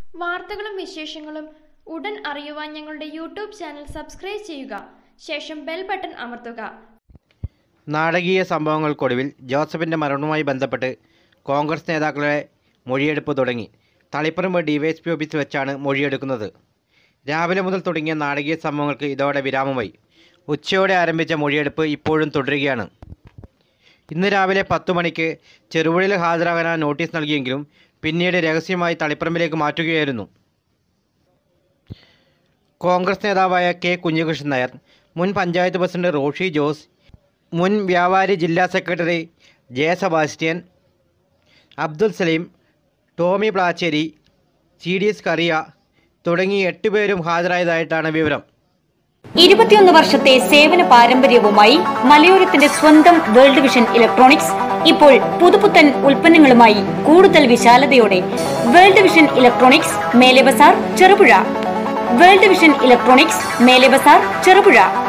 വാർത്തകളും വിശേഷങ്ങളും ഉടൻ അറിയുവാൻ ഞങ്ങളുടെ യൂട്യൂബ് ചാനൽ സബ്സ്ക്രൈബ് ചെയ്യുക ശേഷം ബെൽ ബട്ടൺ അമർത്തുക നാടകീയ സംഭവങ്ങൾക്കൊടുവിൽ ജോസഫിൻ്റെ മരണവുമായി ബന്ധപ്പെട്ട് കോൺഗ്രസ് നേതാക്കളുടെ മൊഴിയെടുപ്പ് തുടങ്ങി തളിപ്പറമ്പ് ഡിവൈഎസ്പി ഓഫീസിൽ വെച്ചാണ് മൊഴിയെടുക്കുന്നത് രാവിലെ മുതൽ തുടങ്ങിയ നാടകീയ സംഭവങ്ങൾക്ക് ഇതോടെ വിരാമമായി ഉച്ചയോടെ ആരംഭിച്ച മൊഴിയെടുപ്പ് ഇപ്പോഴും തുടരുകയാണ് ഇന്ന് രാവിലെ പത്തു മണിക്ക് ചെറുപുഴയിൽ ഹാജരാകാൻ നോട്ടീസ് നൽകിയെങ്കിലും പിന്നീട് രഹസ്യമായി തളിപ്പറമ്പിലേക്ക് മാറ്റുകയായിരുന്നു കോൺഗ്രസ് നേതാവായ കെ കുഞ്ഞികൃഷ്ണൻ നായർ മുൻ പഞ്ചായത്ത് പ്രസിഡന്റ് റോഷി ജോസ് മുൻ വ്യാപാരി ജില്ലാ secretary J Sebastian Abdul Salim Tomy Plachery C D S Kariya തുടങ്ങി എട്ട് പേരും ഹാജരായതായിട്ടാണ് വിവരം ഇരുപത്തിയൊന്ന് വർഷത്തെ സേവന പാരമ്പര്യവുമായി മലയോരത്തിന്റെ സ്വന്തം വേൾഡ് വിഷൻ ഇലക്ട്രോണിക്സ് ഇപ്പോൾ പുതുപുത്തൻ ഉൽപ്പന്നങ്ങളുമായി കൂടുതൽ വിശാലതയോടെ world vision electronics Mele Bazar Cherupuzha world vision electronics Mele Bazar Cherupuzha